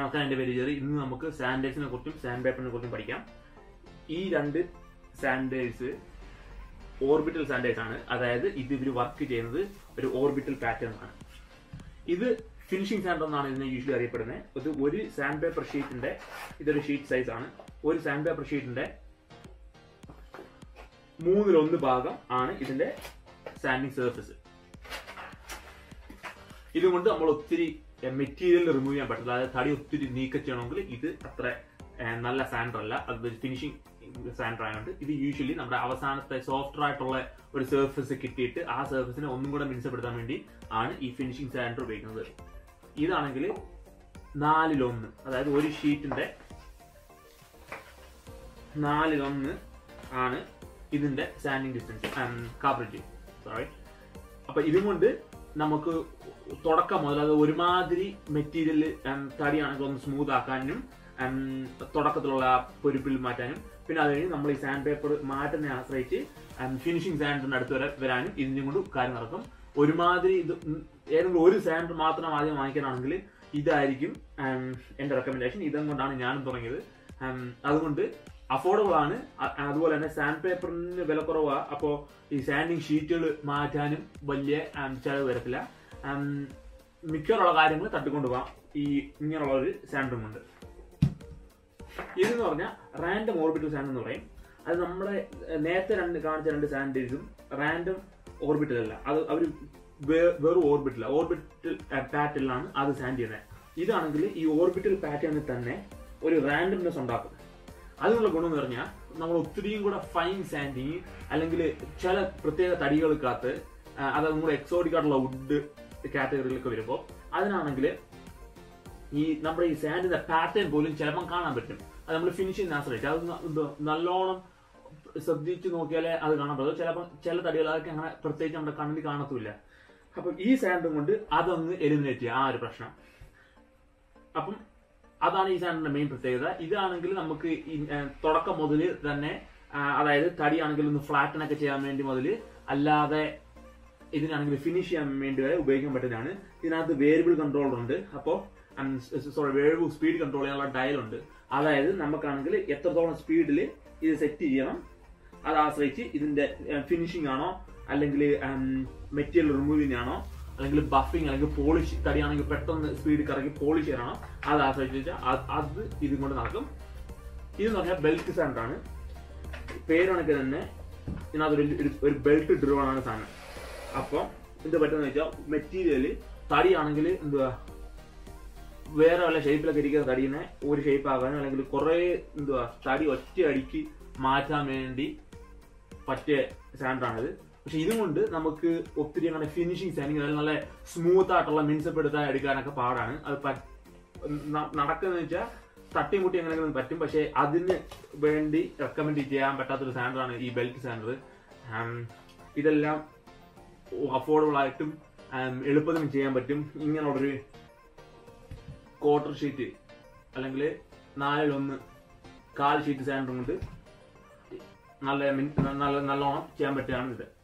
നമസ്കാരം എന്റെ പേര് ജെറി ഇന്ന് നമുക്ക് സാൻഡേഴ്സിനെ കുറിച്ചും സാൻഡ് പേപ്പറിനെ കുറിച്ചും പഠിക്കാം ഈ രണ്ട് സാൻഡേഴ്സ് ഓർബിറ്റൽ സാൻഡേഴ്സ് ആണ് അതായത് ഇത് ഇവർ വർക്ക് ചെയ്യുന്നത് ഒരു ഓർബിറ്റൽ പാറ്റേൺ ആണ് ഇത് ഫിനിഷിംഗ് സാൻഡ് എന്നാണ് ഇതിനെ യൂഷ്വലി അറിയപ്പെടുന്നത് ഇത് ഒരു സാൻഡ് പേപ്പർ ഷീറ്റിന്റെ ഇതൊരു ഷീറ്റ് സൈസ് ആണ് ഒരു സാൻഡ് പേപ്പർ ഷീറ്റിന്റെ മൂന്നിലൊന്ന് ഭാഗം ആണ് ഇതിന്റെ സാൻഡിങ് സർഫസ് ഇതുകൊണ്ട് നമ്മൾ ഒത്തിരി മെറ്റീരിയൽ റിമൂവ് ചെയ്യാൻ പറ്റില്ല അതായത് തടി ഒത്തിരി നീക്കം ചെയ്യണമെങ്കിൽ ഇത് അത്ര ഏഹ്, നല്ല സാൻഡർ അല്ല അത് ഫിനിഷിംഗ് സാൻഡർ ആയതുകൊണ്ട് ഇത് യൂഷ്വലി നമ്മുടെ അവസാനത്തെ സോഫ്റ്റ് ആയിട്ടുള്ള ഒരു സർഫസ് കിട്ടിയിട്ട് ആ സർഫസിനെ ഒന്നും കൂടെ മിനുസപ്പെടുത്താൻ വേണ്ടി ആണ് ഈ ഫിനിഷിംഗ് സാൻഡർ ഉപയോഗിക്കുന്നത് ഇതാണെങ്കിൽ നാലിലൊന്ന് അതായത് ഒരു ഷീറ്റിന്റെ നാലിലൊന്ന് ആണ് ഇതിന്റെ സാൻഡിങ് ഡിസ്റ്റൻസ് കാവറേജ് സോറി അപ്പൊ ഇതും കൊണ്ട് നമുക്ക് തുടക്കം മുതൽ അത് ഒരുമാതിരി മെറ്റീരിയൽ തടിയാണെങ്കിൽ ഒന്ന് സ്മൂത്ത് ആക്കാനും ഉം, തുടക്കത്തിലുള്ള പൊരുപ്പിൽ മാറ്റാനും പിന്നെ അത് കഴിഞ്ഞ് നമ്മൾ ഈ സാൻഡ് പേപ്പർ മാറ്റുന്നതിനെ ആശ്രയിച്ച് ഫിനിഷിംഗ് സാൻഡിന്റെ അടുത്ത് വരെ വരാനും ഇതിനും കൊണ്ട് കാര്യം നടക്കും ഒരുമാതിരി ഇത് ഉം, ഏതെങ്കിലും ഒരു സാൻഡ് മാത്രം ആദ്യം വാങ്ങിക്കാനാണെങ്കിൽ ഇതായിരിക്കും ഉം, എന്റെ റെക്കമെൻഡേഷൻ ഇതും കൊണ്ടാണ് ഞാനും തുടങ്ങിയത് ഉം, അതുകൊണ്ട് അഫോർഡബിൾ ആണ് അ- അതുപോലെ തന്നെ സാൻഡ് പേപ്പറിന് വില കുറവാ അപ്പോ ഈ സാൻഡിങ് ഷീറ്റുകൾ മാറ്റാനും വലിയ ഉം, ചെലവ് വരത്തില്ല ഉം, മിക്കവാറുള്ള കാര്യങ്ങൾ തട്ടിക്കൊണ്ടു പോകാം ഈ ഇങ്ങനെയുള്ള ഒരു സാൻഡും കൊണ്ട് ഇതെന്ന് പറഞ്ഞാൽ റാൻഡം ഓർബിറ്റൽ സാൻഡ് എന്ന് പറയും അത് നമ്മുടെ ഏഹ്, നേരത്തെ രണ്ട് കാണിച്ച രണ്ട് സാൻഡേഴ്സും റാൻഡം ഓർബിറ്റൽ അല്ല അത് അവർ വെറും ഓർബിറ്റൽ ഓർബിറ്റൽ പാറ്റേണിലാണ് അത് സാൻഡ് ചെയ്യുന്നത് ഇതാണെങ്കിൽ ഈ ഓർബിറ്റൽ പാറ്റേണിൽ തന്നെ ഒരു റാൻഡംനെസ് ഉണ്ടാക്കും അതിനുള്ള ഗുണം എന്ന് പറഞ്ഞാൽ നമ്മൾ ഒത്തിരിയും കൂടെ ഫൈൻ സാൻഡിങ് അല്ലെങ്കിൽ ചില പ്രത്യേക തടികൾക്കകത്ത് ആ, അതും കൂടെ എക്സോട്ടിക് ആയിട്ടുള്ള വുഡ് കാറ്റഗറിയിലൊക്കെ വരുമ്പോൾ അതിനാണെങ്കിൽ ഈ നമ്മുടെ ഈ സാൻഡിന്റെ പാറ്റേൺ പോലും ചിലപ്പം കാണാൻ പറ്റും അത് നമ്മൾ ഫിനിഷിംഗ് ആശ്രയിച്ച് അത് ന- ഇത് നല്ലോണം ശ്രദ്ധിച്ച് നോക്കിയാലേ അത് കാണാൻ പറ്റും ചിലപ്പം ചില തടികൾ അതൊക്കെ അങ്ങനെ പ്രത്യേകിച്ച് നമ്മുടെ കണ്ണിൽ കാണത്തില്ല അപ്പം ഈ സാൻഡും കൊണ്ട് അതൊന്ന് എലിമിനേറ്റ് ചെയ്യുക ആ ഒരു പ്രശ്നം അപ്പം അതാണ് ഈ സാൻഡിന്റെ മെയിൻ പ്രത്യേകത ഇതാണെങ്കിൽ നമുക്ക് ഈ, ഏ, തുടക്കം മുതൽ തന്നെ ആ, അതായത് തടിയാണെങ്കിൽ ഒന്ന് ഫ്ലാറ്റനൊക്കെ ചെയ്യാൻ വേണ്ടി മുതൽ അല്ലാതെ ഇതിനാണെങ്കിൽ ഫിനിഷ് ചെയ്യാൻ വേണ്ടി വരെ ഉപയോഗിക്കാൻ പറ്റുന്നതാണ് ഇതിനകത്ത് വേരിയബിൾ കൺട്രോളർ ഉണ്ട് അപ്പോൾ സോറി വേരിയബിൾ സ്പീഡ് കൺട്രോൾ ചെയ്യാനുള്ള ഡയൽ ഉണ്ട് അതായത് നമുക്കാണെങ്കിൽ എത്രത്തോളം സ്പീഡിൽ ഇത് സെറ്റ് ചെയ്യണം അത് ആശ്രയിച്ച് ഇതിന്റെ ഫിനിഷിംഗ് ആണോ അല്ലെങ്കിൽ മെറ്റീരിയൽ റിമൂവിങ് ആണോ അല്ലെങ്കിൽ ബഫിങ് അല്ലെങ്കിൽ പോളിഷ് തടിയാണെങ്കിൽ പെട്ടെന്ന് സ്പീഡ് കറക്കി പോളിഷ് ചെയ്യാനാണോ അത് ആശ്രയിച്ച് വെച്ചാൽ അത് അത് ഇതും കൊണ്ട് നടക്കും ഇതെന്ന് പറഞ്ഞാൽ ബെൽറ്റ് സാൻഡ് ആണ് പേര് കണക്ക് തന്നെ ഇതിനകത്ത് ഒരു- ഒരു- ഒരു ബെൽറ്റ് ഡ്രിവൺ ആണ് സാധനം അപ്പം എന്ത് പറ്റുന്ന വെച്ചാൽ മെറ്റീരിയല് തടിയാണെങ്കിൽ എന്തുവാ വേറെ വല്ല ഷേപ്പിലൊക്കെ ഇരിക്കുന്ന തടീനെ ഒരു ഷേപ്പ് ആക്കാനും അല്ലെങ്കിൽ കുറെ എന്തുവാ തടി ഒറ്റ അടിക്ക് മാറ്റാൻ വേണ്ടി പറ്റിയ സാൻഡാണിത് പക്ഷെ ഇതും കൊണ്ട് നമുക്ക് ഒത്തിരി അങ്ങനെ ഫിനിഷിങ് സാൻഡിങ് അതായത് നല്ല സ്മൂത്ത് ആയിട്ടുള്ള മിനുസപ്പെടുത്താൻ എടുക്കാനൊക്കെ പാടാണ് അത് പ- ന- നടക്കുന്നത് വെച്ചാൽ തട്ടിയും മുട്ടി എങ്ങനെയെങ്കിലും പറ്റും പക്ഷെ അതിന് വേണ്ടി റെക്കമെൻഡ് ചെയ്യാൻ പറ്റാത്തൊരു സാൻഡറാണ് ഈ ബെൽറ്റ് സാൻഡർ ഇതെല്ലാം അഫോർഡബിൾ ആയിട്ടും ഉം, എളുപ്പത്തിനും ചെയ്യാൻ പറ്റും ഇങ്ങനെയുള്ളൊരു ക്വാർട്ടർ ഷീറ്റ് അല്ലെങ്കിൽ നാലിലൊന്ന് കാൽ ഷീറ്റ് സാൻഡർ കൊണ്ട് നല്ല മിൻ- നല്ല നല്ലോണം ചെയ്യാൻ പറ്റുകയാണ് ഇത്